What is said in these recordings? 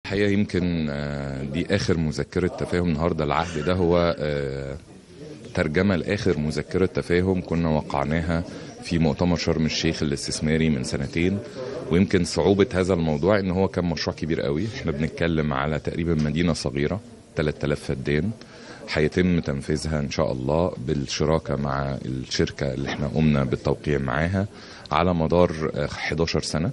الحقيقه يمكن آه، دي اخر مذكره تفاهم النهارده العهد ده هو آه، ترجمه لاخر مذكره تفاهم كنا وقعناها في مؤتمر شرم الشيخ الاستثماري من سنتين ويمكن صعوبه هذا الموضوع ان هو كان مشروع كبير قوي احنا بنتكلم على تقريبا مدينه صغيره 3000 فدان هيتم تنفيذها ان شاء الله بالشراكه مع الشركه اللي احنا قمنا بالتوقيع معاها على مدار آه، 11 سنه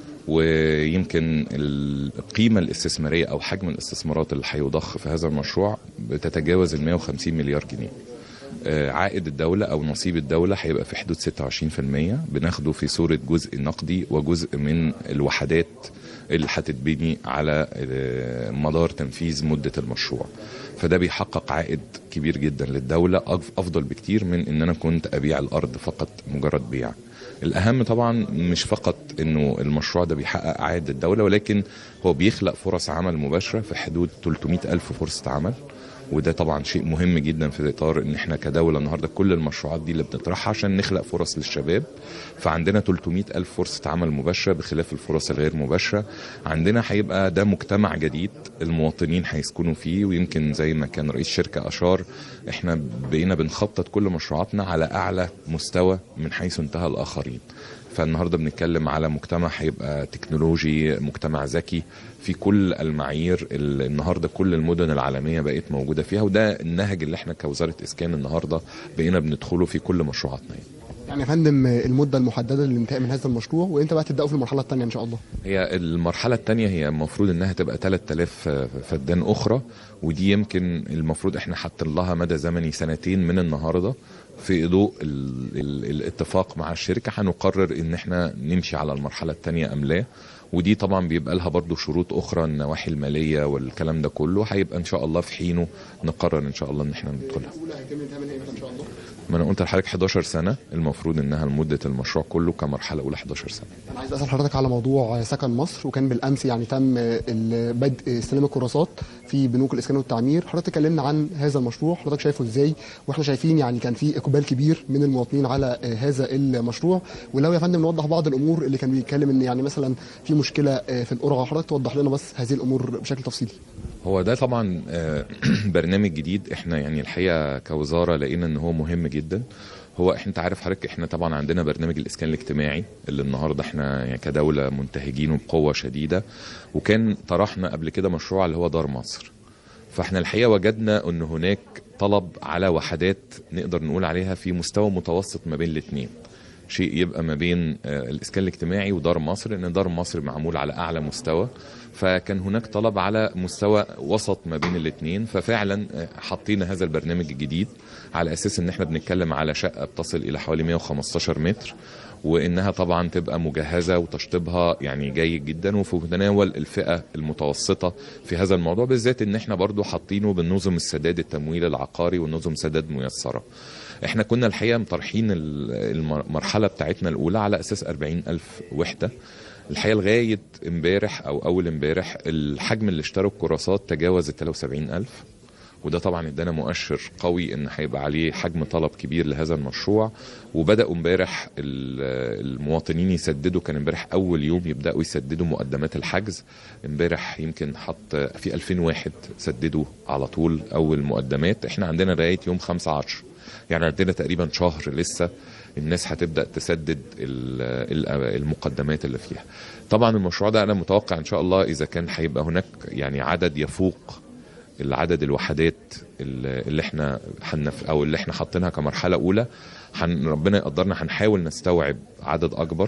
ويمكن القيمة الاستثمارية أو حجم الاستثمارات اللي هيضخ في هذا المشروع بتتجاوز ال 150 مليار جنيه آه، عائد الدولة أو نصيب الدولة هيبقى في حدود 26% بناخده في صورة جزء نقدي وجزء من الوحدات اللي هتتبني على آه، مدار تنفيذ مدة المشروع فده بيحقق عائد كبير جدا للدولة أف- أفضل بكتير من إن أنا كنت أبيع الأرض فقط مجرد بيع الأهم طبعا مش فقط إنه المشروع ده بيحقق عائد للدولة ولكن هو بيخلق فرص عمل مباشرة في حدود 300 ألف فرصة عمل وده طبعا شيء مهم جدا في اطار ان احنا كدوله النهارده كل المشروعات دي اللي بنطرحها عشان نخلق فرص للشباب فعندنا 300 الف فرصه عمل مباشره بخلاف الفرص الغير مباشره عندنا هيبقى ده مجتمع جديد المواطنين هيسكنوا فيه ويمكن زي ما كان رئيس شركه اشار احنا بقينا بنخطط كل مشروعاتنا على اعلى مستوى من حيث انتهى الاخرين فالنهارده بنتكلم على مجتمع هيبقى تكنولوجي مجتمع ذكي في كل المعايير اللي النهارده كل المدن العالميه بقت موجوده فيها وده النهج اللي احنا كوزاره اسكان النهارده بقينا بندخله في كل مشروعاتنا يعني. يعني يا فندم المده المحدده للانتهاء من هذا المشروع وامتى بقى تبداوا في المرحله الثانيه ان شاء الله هي المرحلة الثانية هي المفروض انها تبقى 3000 فدان اخرى ودي يمكن المفروض احنا حاطين لها مدى زمني سنتين من النهارده في ضوء ال- ال- الاتفاق مع الشركة هنقرر ان احنا نمشي على المرحلة الثانية ام لا ودي طبعا بيبقى لها برضو شروط اخرى النواحي المالية والكلام ده كله هيبقى ان شاء الله في حينه نقرر ان شاء الله ان احنا ندخلها الاولى هيتم الانتهاء منها امتى ان شاء الله ما انا قلت لحضرتك 11 سنة المفروض انها لمدة المشروع كله كمرحلة اولى 11 سنة انا عايز اسال حضرتك على موضوع سكن مصر وكان بالامس يعني تم ال- بدء استلام الكراسات في بنوك الاسكان والتعمير حضرتك اتكلمنا عن هذا المشروع حضرتك شايفه ازاي واحنا شايفين يعني كان في اقبال كبير من المواطنين على آه، هذا المشروع ولو يا فندم نوضح بعض الامور اللي كان بيتكلم ان يعني مثلا في مشكله آه، في القرعه حضرتك توضح لنا بس هذه الامور بشكل تفصيلي هو ده طبعا آه، برنامج جديد احنا يعني الحقيقه كوزاره لقينا ان هو مهم جدا هو انت عارف حضرتك احنا طبعا عندنا برنامج الاسكان الاجتماعي اللي النهارده احنا يعني كدوله منتهجينه بقوه شديده وكان طرحنا قبل كده مشروع اللي هو دار مصر فاحنا الحقيقه وجدنا ان هناك طلب على وحدات نقدر نقول عليها في مستوى متوسط ما بين الاثنين شيء يبقى ما بين آه، الاسكان الاجتماعي ودار مصر ان دار مصر معمول على اعلى مستوى فكان هناك طلب على مستوى وسط ما بين الاثنين ففعلا آه، حطينا هذا البرنامج الجديد على اساس ان احنا بنتكلم على شقه بتصل الى حوالي 115 متر وانها طبعا تبقى مجهزه وتشطيبها يعني جيد جدا وفي متناول الفئه المتوسطه في هذا الموضوع بالذات ان احنا برضو حاطينه بالنظم السداد التمويل العقاري والنظم سداد ميسره احنا كنا الحقيقه مطرحين ال- المرحله بتاعتنا الاولى على اساس 40 الف وحده الحقيقه لغايه امبارح او اول امبارح الحجم اللي اشتروا الكراسات تجاوز ال 73 الف وده طبعا ادانا مؤشر قوي ان هيبقى عليه حجم طلب كبير لهذا المشروع وبداوا امبارح ال- المواطنين يسددوا كان امبارح اول يوم يبداوا يسددوا مقدمات الحجز امبارح يمكن حط في 2000 واحد سددوا على طول اول مقدمات احنا عندنا لغايه يوم 5 10 يعني عندنا تقريبا شهر لسه الناس هتبدا تسدد ال- ال- المقدمات اللي فيها طبعا المشروع ده انا متوقع ان شاء الله اذا كان هيبقى هناك يعني عدد يفوق العدد الوحدات اللي اللي احنا حنف او اللي احنا حاطينها كمرحله اولى حن ربنا يقدرنا هنحاول نستوعب عدد اكبر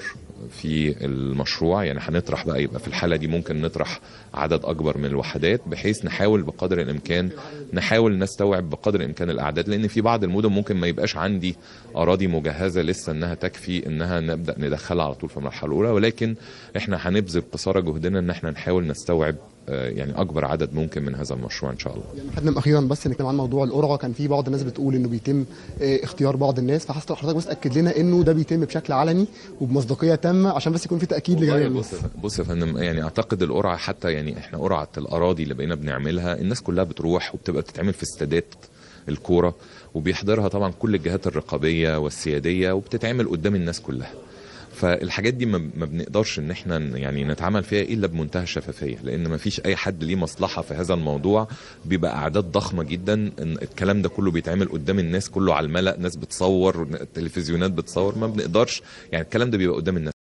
في المشروع يعني هنطرح بقى يبقى في الحاله دي ممكن نطرح عدد اكبر من الوحدات بحيث نحاول بقدر الامكان نحاول نستوعب بقدر الامكان الاعداد لان في بعض المدن ممكن ما يبقاش عندي اراضي مجهزه لسه انها تكفي انها نبدا ندخلها على طول في المرحله الاولى ولكن احنا هنبذل قصارى جهدنا ان احنا نحاول نستوعب آه، يعني اكبر عدد ممكن من هذا المشروع ان شاء الله يعني خدنا اخيرا بس نتكلم عن موضوع القرعه كان في بعض الناس بتقول انه بيتم آه، اختيار بعض الناس فحاسس حضرتك بس اكد لنا انه ده بيتم بشكل علني وبمصداقيه تامه عشان بس يكون في تاكيد لجميع والله الناس بص بص يا فندم يعني اعتقد القرعه حتى يعني احنا قرعه الاراضي اللي بقينا بنعملها الناس كلها بتروح وبتبقى بتتعمل في استادات الكوره وبيحضرها طبعا كل الجهات الرقابيه والسياديه وبتتعمل قدام الناس كلها فالحاجات دي ما ما بنقدرش ان احنا ن- يعني نتعامل فيها الا بمنتهى الشفافيه لان ما فيش اي حد ليه مصلحه في هذا الموضوع بيبقى اعداد ضخمه جدا ان الكلام ده كله بيتعمل قدام الناس كله على الملأ ناس بتصور تلفزيونات بتصور ما بنقدرش يعني الكلام ده بيبقى قدام الناس